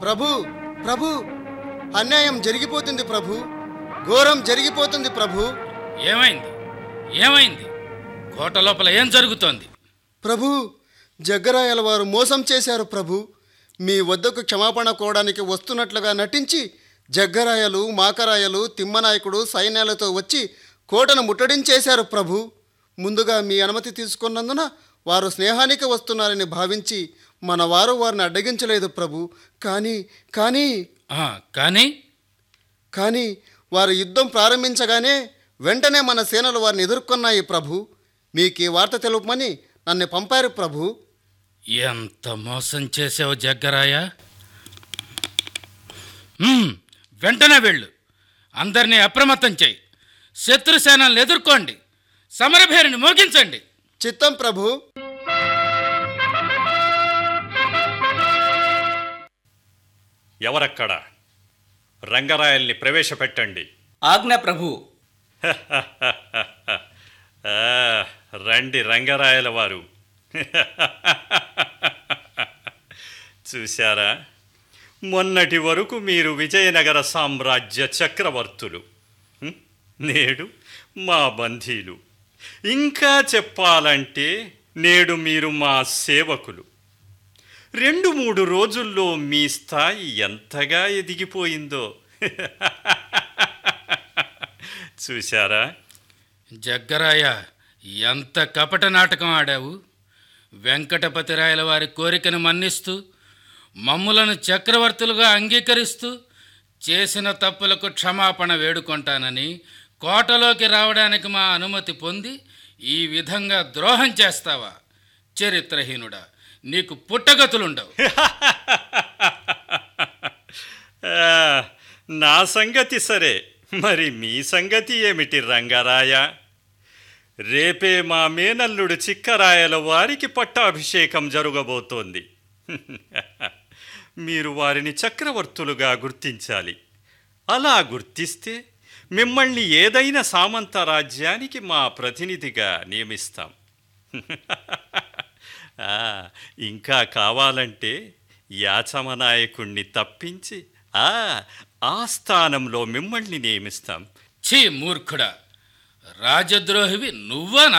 ప్రభు ప్రభు అన్యాయం జరిగిపోతుంది ప్రభు ఘోరం జరిగిపోతుంది ప్రభు ఏమైంది ఏమైంది కోట లోపల ఏం జరుగుతోంది ప్రభు జగ్గరాయల వారు మోసం చేశారు ప్రభు మీ వద్దకు క్షమాపణ కోవడానికి వస్తున్నట్లుగా నటించి జగ్గరాయలు మాకరాయలు తిమ్మనాయకుడు సైన్యాలతో వచ్చి కోటను ముట్టడించేశారు ప్రభు ముందుగా మీ అనుమతి తీసుకున్నందున వారు స్నేహానికి వస్తున్నారని భావించి మన వారు వారిని అడ్డగించలేదు ప్రభు కానీ కానీ ఆ, కానీ కానీ వారు యుద్ధం ప్రారంభించగానే వెంటనే మన సేనలు వారిని ఎదుర్కొన్నాయి ప్రభు మీకు ఈ వార్త తెలుపమని నన్ను పంపారు ప్రభు ఎంత మోసం చేసావు జగ్గరాయ ఉమ్, వెంటనే వెళ్ళు అందరినీ అప్రమత్తం చేయి శత్రుసేనల్ని ఎదుర్కోండి సమరభేరిని మోగించండి చిత్తం ప్రభు ఎవరక్కడ రంగరాయల్ని ప్రవేశపెట్టండి ఆజ్ఞ ప్రభు ఆ, రండి రంగరాయల వారు చూశారా మొన్నటి వరకు మీరు విజయనగర సామ్రాజ్య చక్రవర్తులు హ్మ్? నేడు మా బంధీలు ఇంకా చెప్పాలంటే నేడు మీరు మా సేవకులు రెండు మూడు రోజుల్లో మీ స్థాయి ఎంతగా ఎదిగిపోయిందో చూశారా జగ్గరాయ ఎంత కపట నాటకం ఆడావు వెంకటపతిరాయల వారి కోరికను మన్నిస్తూ మమ్ములను చక్రవర్తులుగా అంగీకరిస్తూ చేసిన తప్పులకు క్షమాపణ వేడుకుంటానని కోటలోకి రావడానికి మా అనుమతి పొంది ఈ విధంగా ద్రోహం చేస్తావా చరిత్రహీనుడా నీకు పుట్టగతులుండవు ఆ, నా సంగతి సరే మరి మీ సంగతి ఏమిటి రంగరాయ రేపే మా మేనల్లుడు చిక్కరాయల వారికి పట్టాభిషేకం జరగబోతోంది మీరు వారిని చక్రవర్తులుగా గుర్తించాలి అలా గుర్తిస్తే మిమ్మల్ని ఏదైనా సామంత రాజ్యానికి మా ప్రతినిధిగా నియమిస్తాం ఆ, ఇంకా కావాలంటే యాచమ నాయకుణ్ణి తప్పించి ఆ ఆ స్థానంలో మిమ్మల్ని నియమిస్తాం ఛీ మూర్ఖుడా రాజద్రోహివి నువ్వా